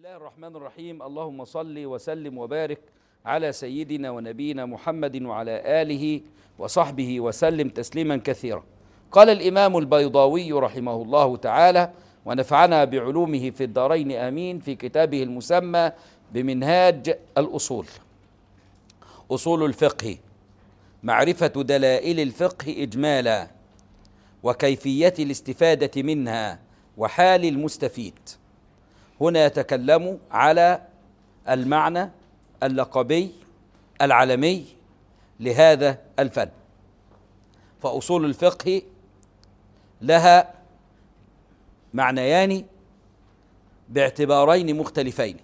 الله الرحمن الرحيم اللهم صل وسلم وبارك على سيدنا ونبينا محمد وعلى اله وصحبه وسلم تسليما كثيرا قال الامام البيضاوي رحمه الله تعالى ونفعنا بعلومه في الدارين امين في كتابه المسمى بمنهاج الاصول اصول الفقه معرفه دلائل الفقه اجمالا وكيفيه الاستفاده منها وحال المستفيد هنا يتكلم على المعنى اللقبي العلمي لهذا الفن فاصول الفقه لها معنيان باعتبارين مختلفين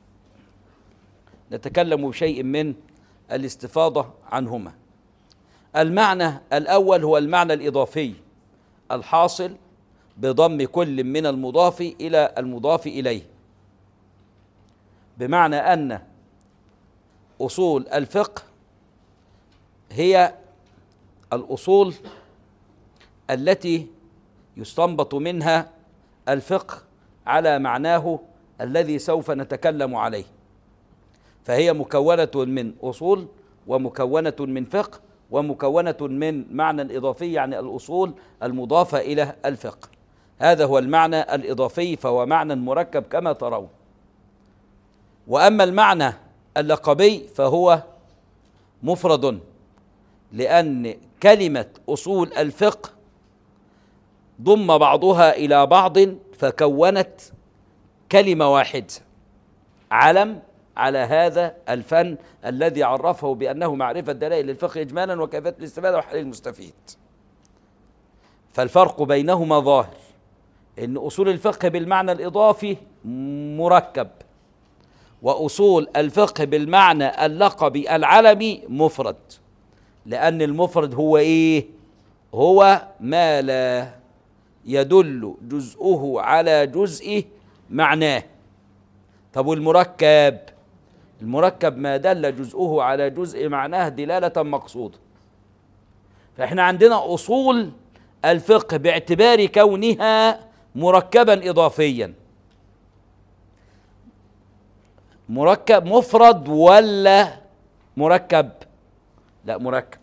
نتكلم بشيء من الاستفاضه عنهما المعنى الاول هو المعنى الاضافي الحاصل بضم كل من المضاف الى المضاف اليه بمعنى ان اصول الفقه هي الاصول التي يستنبط منها الفقه على معناه الذي سوف نتكلم عليه فهي مكونه من اصول ومكونه من فقه ومكونه من معنى اضافي يعني الاصول المضافه الى الفقه هذا هو المعنى الاضافي فهو معنى مركب كما ترون واما المعنى اللقبي فهو مفرد لان كلمه اصول الفقه ضم بعضها الى بعض فكونت كلمه واحده علم على هذا الفن الذي عرفه بانه معرفه دلائل الفقه اجمالا وكيفيه الاستفاده وحل المستفيد فالفرق بينهما ظاهر ان اصول الفقه بالمعنى الاضافي مركب واصول الفقه بالمعنى اللقبي العلمي مفرد لان المفرد هو ايه هو ما لا يدل جزءه على جزءه معناه طب والمركب المركب ما دل جزءه على جزء معناه دلاله مقصوده فاحنا عندنا اصول الفقه باعتبار كونها مركبا اضافيا مركب مفرد ولا مركب لا مركب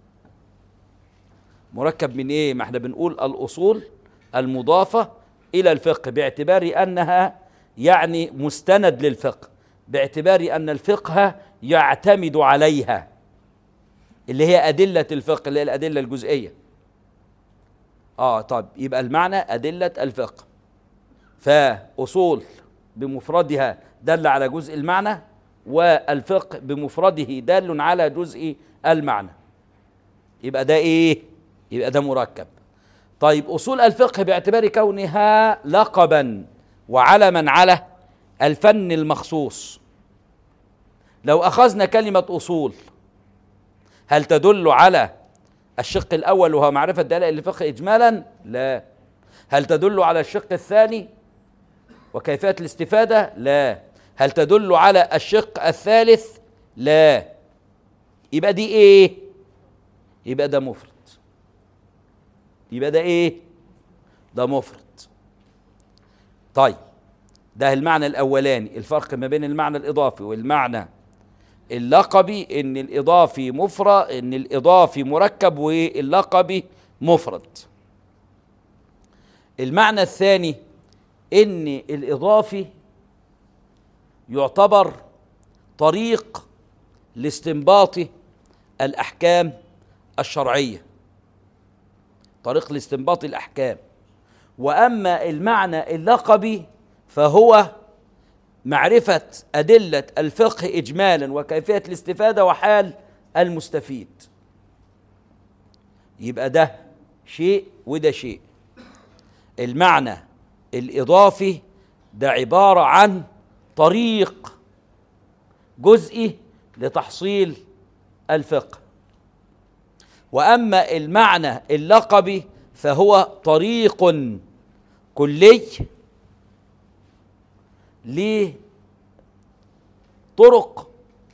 مركب من ايه ما احنا بنقول الاصول المضافه الى الفقه باعتبار انها يعني مستند للفقه باعتبار ان الفقه يعتمد عليها اللي هي ادله الفقه اللي هي الادله الجزئيه اه طب يبقى المعنى ادله الفقه فاصول بمفردها دل على جزء المعنى والفقه بمفرده دال على جزء المعنى يبقى ده ايه يبقى ده مركب طيب اصول الفقه باعتبار كونها لقبا وعلما على الفن المخصوص لو اخذنا كلمه اصول هل تدل على الشق الاول وهو معرفه دلائل الفقه اجمالا لا هل تدل على الشق الثاني وكيفيه الاستفاده لا هل تدل على الشق الثالث لا يبقى دي ايه يبقى ده مفرد يبقى ده ايه ده مفرد طيب ده المعنى الاولاني الفرق ما بين المعنى الاضافي والمعنى اللقبي ان الاضافي مفرد ان الاضافي مركب واللقبي مفرد المعنى الثاني ان الاضافي يعتبر طريق لاستنباط الاحكام الشرعيه طريق لاستنباط الاحكام واما المعنى اللقبي فهو معرفه ادله الفقه اجمالا وكيفيه الاستفاده وحال المستفيد يبقى ده شيء وده شيء المعنى الاضافي ده عباره عن طريق جزئي لتحصيل الفقه واما المعنى اللقبي فهو طريق كلي لطرق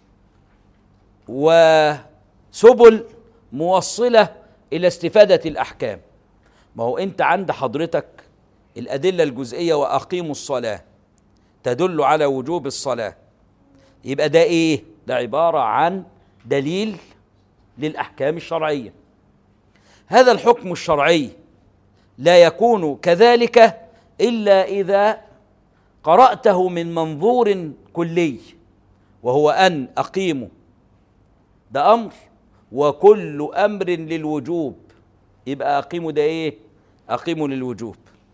وسبل موصله الى استفاده الاحكام ما هو انت عند حضرتك الادله الجزئيه واقيموا الصلاه تدل على وجوب الصلاة يبقى ده إيه؟ ده عبارة عن دليل للأحكام الشرعية هذا الحكم الشرعي لا يكون كذلك إلا إذا قرأته من منظور كلي وهو أن أقيم ده أمر وكل أمر للوجوب يبقى أقيم ده إيه؟ أقيم للوجوب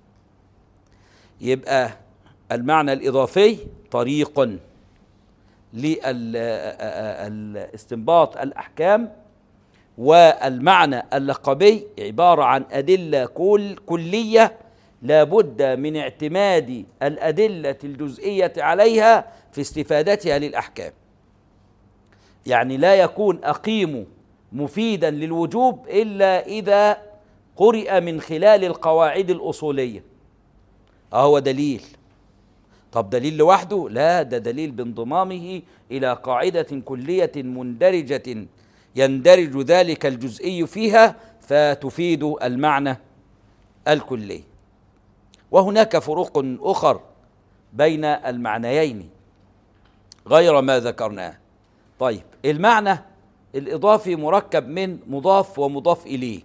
يبقى المعنى الإضافي طريق للاستنباط الأحكام والمعنى اللقبي عبارة عن أدلة كل كلية لابد من اعتماد الأدلة الجزئية عليها في استفادتها للأحكام يعني لا يكون أقيم مفيدا للوجوب إلا إذا قرئ من خلال القواعد الأصولية أهو دليل طب دليل لوحده لا ده دليل بانضمامه إلى قاعدة كلية مندرجة يندرج ذلك الجزئي فيها فتفيد المعنى الكلي وهناك فروق أخر بين المعنيين غير ما ذكرناه طيب المعنى الإضافي مركب من مضاف ومضاف إليه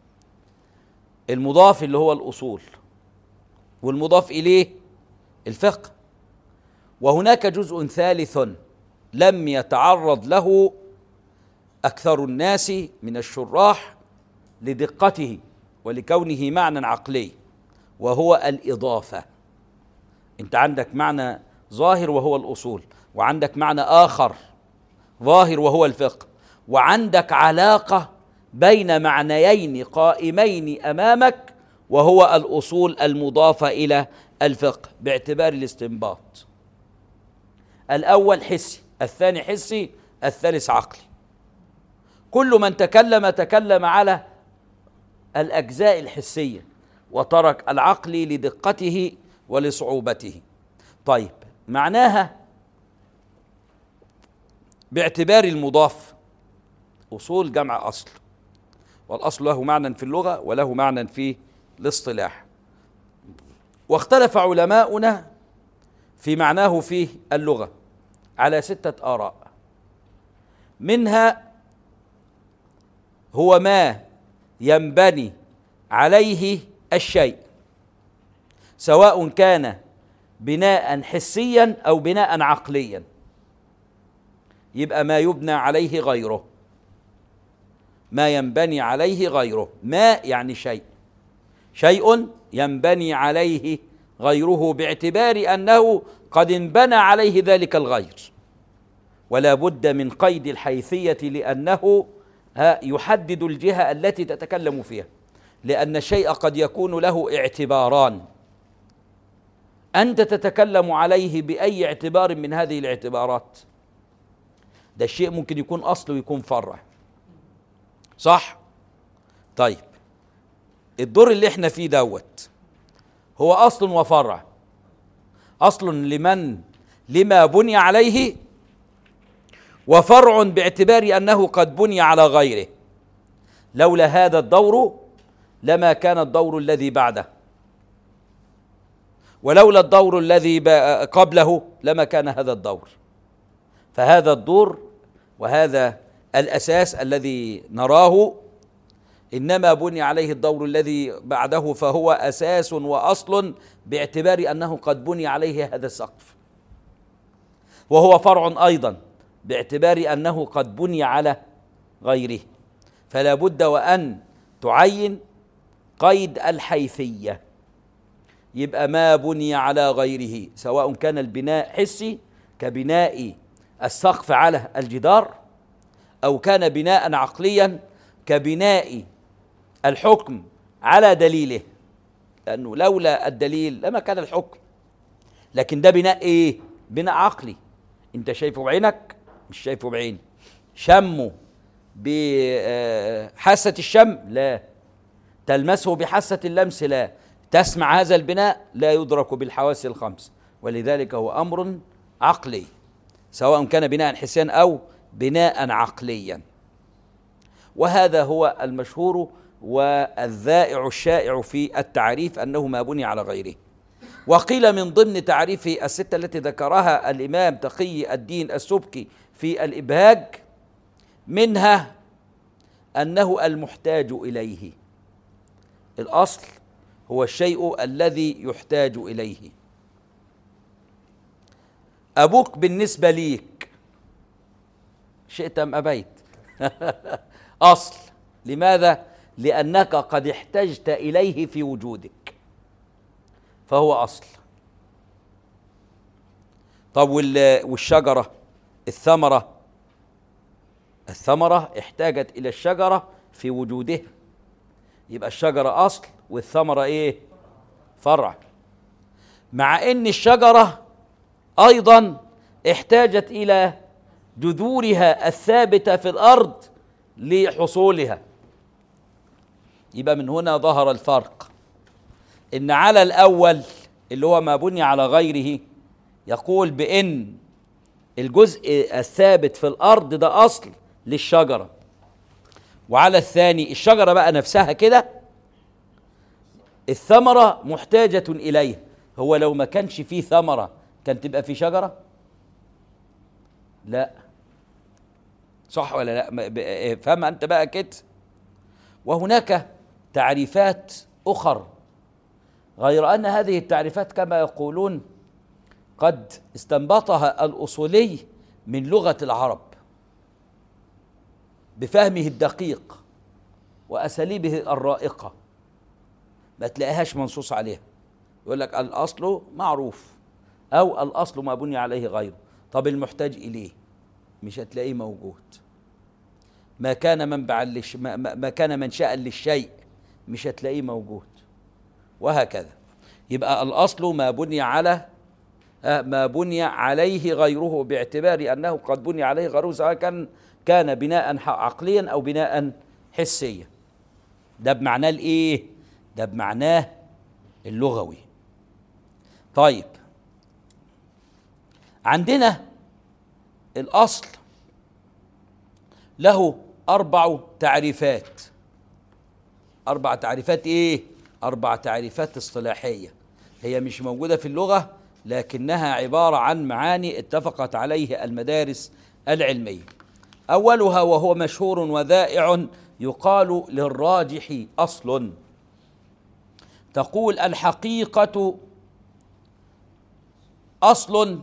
المضاف اللي هو الأصول والمضاف إليه الفقه وهناك جزء ثالث لم يتعرض له أكثر الناس من الشراح لدقته ولكونه معنى عقلي وهو الإضافة أنت عندك معنى ظاهر وهو الأصول وعندك معنى آخر ظاهر وهو الفقه وعندك علاقة بين معنيين قائمين أمامك وهو الأصول المضافة إلى الفقه باعتبار الاستنباط الأول حسي الثاني حسي الثالث عقلي كل من تكلم تكلم على الأجزاء الحسية وترك العقل لدقته ولصعوبته طيب معناها باعتبار المضاف أصول جمع أصل والأصل له معنى في اللغة وله معنى في الاصطلاح واختلف علماؤنا في معناه في اللغة على ستة آراء منها هو ما ينبني عليه الشيء سواء كان بناء حسيا او بناء عقليا يبقى ما يبنى عليه غيره ما ينبني عليه غيره ما يعني شيء شيء ينبني عليه غيره باعتبار انه قد انبنى عليه ذلك الغير ولا بد من قيد الحيثيه لانه يحدد الجهه التي تتكلم فيها لان الشيء قد يكون له اعتباران انت تتكلم عليه باي اعتبار من هذه الاعتبارات ده الشيء ممكن يكون اصل ويكون فرع صح طيب الدور اللي احنا فيه دوت هو اصل وفرع اصل لمن لما بني عليه وفرع باعتبار انه قد بني على غيره لولا هذا الدور لما كان الدور الذي بعده ولولا الدور الذي قبله لما كان هذا الدور فهذا الدور وهذا الاساس الذي نراه انما بني عليه الدور الذي بعده فهو اساس واصل باعتبار انه قد بني عليه هذا السقف وهو فرع ايضا باعتبار انه قد بني على غيره فلا بد وان تعين قيد الحيثيه يبقى ما بني على غيره سواء كان البناء حسي كبناء السقف على الجدار او كان بناء عقليا كبناء الحكم على دليله لانه لولا الدليل لما كان الحكم لكن ده بناء ايه بناء عقلي انت شايفه بعينك مش شايفه بعين شمه بحاسة الشم لا تلمسه بحاسة اللمس لا تسمع هذا البناء لا يدرك بالحواس الخمس ولذلك هو أمر عقلي سواء كان بناء حسيا أو بناء عقليا وهذا هو المشهور والذائع الشائع في التعريف أنه ما بني على غيره وقيل من ضمن تعريف الستة التي ذكرها الإمام تقي الدين السبكي في الإبهاج منها أنه المحتاج إليه الأصل هو الشيء الذي يحتاج إليه أبوك بالنسبة ليك شئت أم أبيت أصل لماذا؟ لأنك قد احتجت إليه في وجودك فهو أصل طب والشجرة الثمرة الثمرة احتاجت إلى الشجرة في وجودها يبقى الشجرة أصل والثمرة إيه؟ فرع مع إن الشجرة أيضا احتاجت إلى جذورها الثابتة في الأرض لحصولها يبقى من هنا ظهر الفرق ان على الاول اللي هو ما بني على غيره يقول بان الجزء الثابت في الارض ده اصل للشجره وعلى الثاني الشجره بقى نفسها كده الثمره محتاجه اليه هو لو ما كانش فيه ثمره كان تبقى في شجره لا صح ولا لا فهم انت بقى كده وهناك تعريفات اخر غير ان هذه التعريفات كما يقولون قد استنبطها الاصولي من لغه العرب بفهمه الدقيق واساليبه الرائقه ما تلاقيهاش منصوص عليها يقول لك الاصل معروف او الاصل ما بني عليه غيره طب المحتاج اليه مش هتلاقيه موجود ما كان منبعا للش... ما, ما كان منشأ للشيء مش هتلاقيه موجود وهكذا يبقى الأصل ما بني على ما بني عليه غيره باعتبار أنه قد بني عليه غيره سواء كان كان بناء عقليا أو بناء حسيا ده بمعناه الإيه؟ ده بمعناه اللغوي طيب عندنا الأصل له أربع تعريفات أربع تعريفات إيه؟ أربع تعريفات اصطلاحية هي مش موجودة في اللغة لكنها عبارة عن معاني اتفقت عليه المدارس العلمية أولها وهو مشهور وذائع يقال للراجح أصل تقول الحقيقة أصل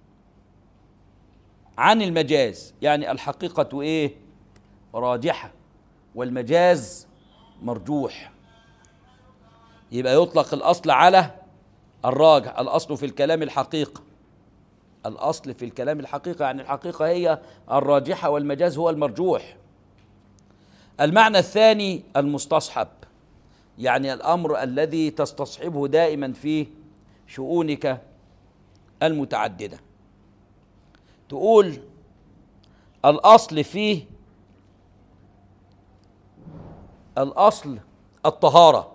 عن المجاز يعني الحقيقة إيه راجحة والمجاز مرجوح يبقى يطلق الأصل على الراجح الأصل في الكلام الحقيقة الأصل في الكلام الحقيقة يعني الحقيقة هي الراجحة والمجاز هو المرجوح المعنى الثاني المستصحب يعني الأمر الذي تستصحبه دائما في شؤونك المتعددة تقول الأصل فيه الأصل الطهارة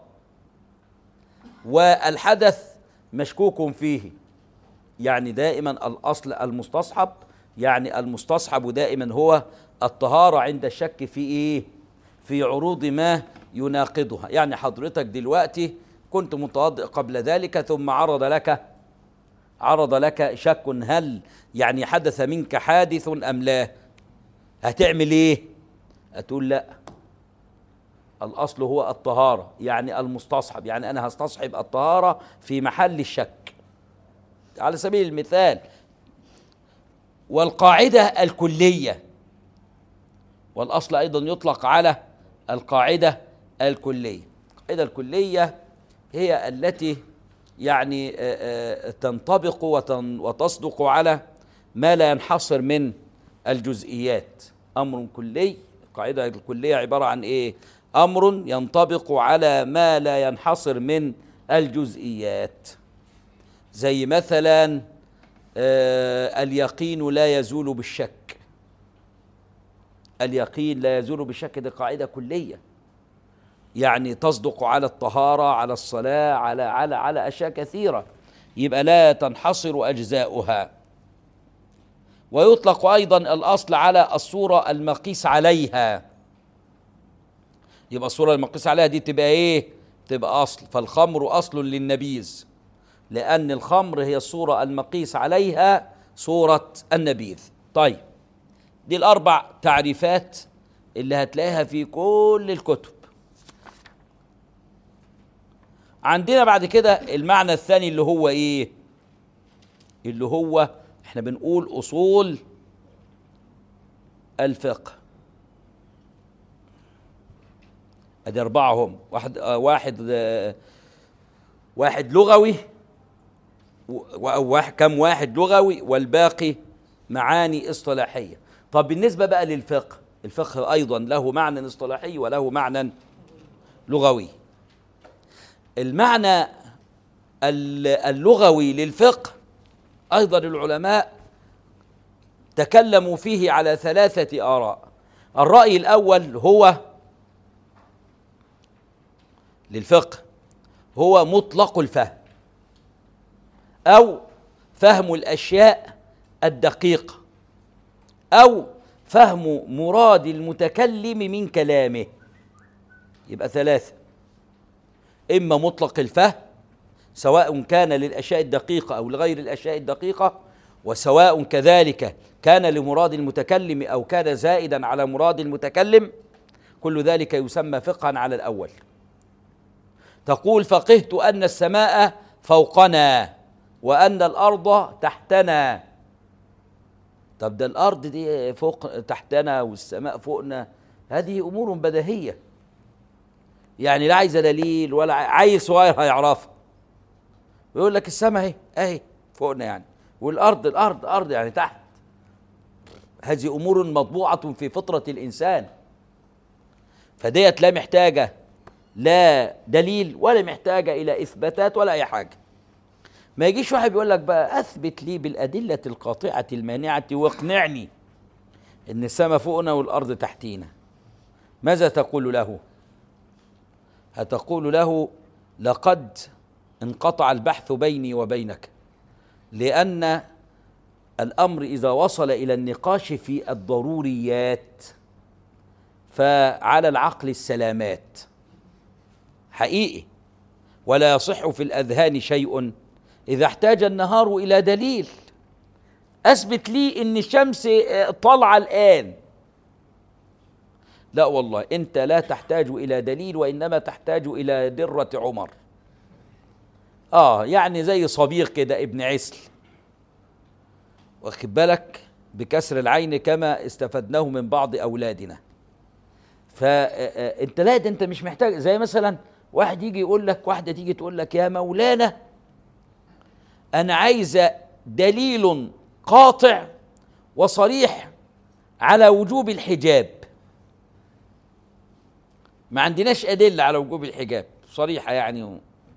والحدث مشكوك فيه يعني دائما الأصل المستصحب يعني المستصحب دائما هو الطهارة عند الشك في إيه في عروض ما يناقضها يعني حضرتك دلوقتي كنت متوضئ قبل ذلك ثم عرض لك عرض لك شك هل يعني حدث منك حادث أم لا هتعمل إيه هتقول لا الأصل هو الطهارة يعني المستصحب يعني أنا هستصحب الطهارة في محل الشك على سبيل المثال والقاعدة الكلية والأصل أيضا يطلق على القاعدة الكلية القاعدة الكلية هي التي يعني تنطبق وتصدق على ما لا ينحصر من الجزئيات أمر كلي القاعدة الكلية عبارة عن إيه امر ينطبق على ما لا ينحصر من الجزئيات زي مثلا آه اليقين لا يزول بالشك اليقين لا يزول بالشك دي قاعده كليه يعني تصدق على الطهاره على الصلاه على على على اشياء كثيره يبقى لا تنحصر اجزاؤها ويطلق ايضا الاصل على الصوره المقيس عليها يبقى الصورة المقيس عليها دي تبقى ايه تبقى اصل فالخمر اصل للنبيذ لأن الخمر هي الصورة المقيس عليها صورة النبيذ طيب دي الأربع تعريفات اللي هتلاقيها في كل الكتب عندنا بعد كده المعنى الثاني اللي هو ايه اللي هو احنا بنقول اصول الفقه ادي اربعه هم واحد آه واحد آه واحد لغوي واحد كم واحد لغوي والباقي معاني اصطلاحيه طب بالنسبه بقى للفقه الفقه ايضا له معنى اصطلاحي وله معنى لغوي المعنى اللغوي للفقه ايضا العلماء تكلموا فيه على ثلاثه اراء الراي الاول هو للفقه هو مطلق الفهم او فهم الاشياء الدقيقه او فهم مراد المتكلم من كلامه يبقى ثلاثه اما مطلق الفهم سواء كان للاشياء الدقيقه او لغير الاشياء الدقيقه وسواء كذلك كان لمراد المتكلم او كان زائدا على مراد المتكلم كل ذلك يسمى فقها على الاول تقول فقهت ان السماء فوقنا وان الارض تحتنا طب ده الارض دي فوق تحتنا والسماء فوقنا هذه امور بديهيه يعني لا عايزه دليل ولا عيل صغير هيعرفها ويقول لك السماء اهي اهي فوقنا يعني والارض الارض ارض يعني تحت هذه امور مطبوعه في فطره الانسان فديت لا محتاجه لا دليل ولا محتاجه الى اثباتات ولا اي حاجه ما يجيش واحد يقول لك بقى اثبت لي بالادله القاطعه المانعه واقنعني ان السماء فوقنا والارض تحتينا ماذا تقول له هتقول له لقد انقطع البحث بيني وبينك لان الامر اذا وصل الى النقاش في الضروريات فعلى العقل السلامات حقيقي ولا يصح في الاذهان شيء اذا احتاج النهار الى دليل اثبت لي ان الشمس طالعه الان لا والله انت لا تحتاج الى دليل وانما تحتاج الى دره عمر اه يعني زي صبيغ كده ابن عسل واخد بالك بكسر العين كما استفدناه من بعض اولادنا فانت لا ده انت مش محتاج زي مثلا واحد يجي يقول لك واحده تيجي تقول لك يا مولانا انا عايزه دليل قاطع وصريح على وجوب الحجاب ما عندناش ادله على وجوب الحجاب صريحه يعني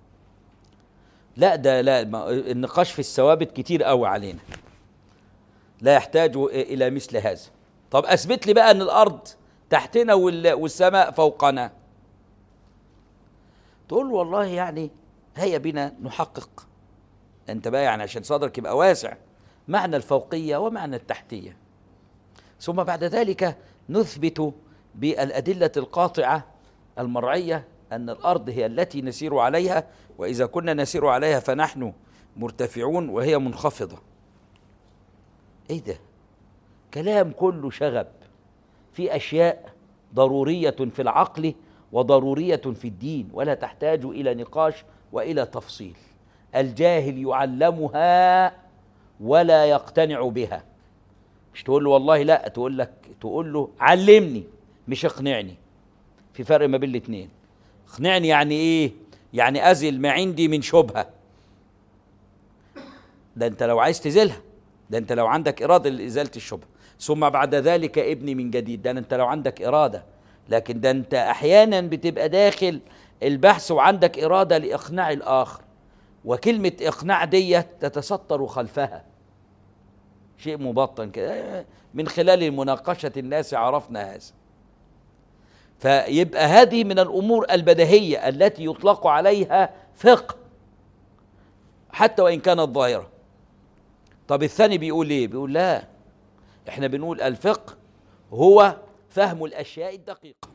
لا ده لا النقاش في الثوابت كتير قوي علينا لا يحتاج الى مثل هذا طب اثبت لي بقى ان الارض تحتنا والسماء فوقنا تقول والله يعني هيا بنا نحقق انت بقى يعني عشان صدرك يبقى واسع معنى الفوقيه ومعنى التحتيه ثم بعد ذلك نثبت بالادله القاطعه المرعيه ان الارض هي التي نسير عليها واذا كنا نسير عليها فنحن مرتفعون وهي منخفضه ايه ده كلام كله شغب في اشياء ضروريه في العقل وضروريه في الدين ولا تحتاج الى نقاش والى تفصيل الجاهل يعلمها ولا يقتنع بها مش تقول له والله لا تقول لك تقول له علمني مش اقنعني في فرق ما بين الاثنين اقنعني يعني ايه يعني ازل ما عندي من شبهه ده انت لو عايز تزيلها ده انت لو عندك اراده لازاله الشبهه ثم بعد ذلك ابني من جديد ده انت لو عندك اراده لكن ده انت احيانا بتبقى داخل البحث وعندك اراده لاقناع الاخر وكلمه اقناع ديت تتستر خلفها شيء مبطن كده من خلال مناقشه الناس عرفنا هذا فيبقى هذه من الامور البديهيه التي يطلق عليها فقه حتى وان كانت ظاهره طب الثاني بيقول ايه بيقول لا احنا بنقول الفقه هو فهم الاشياء الدقيقه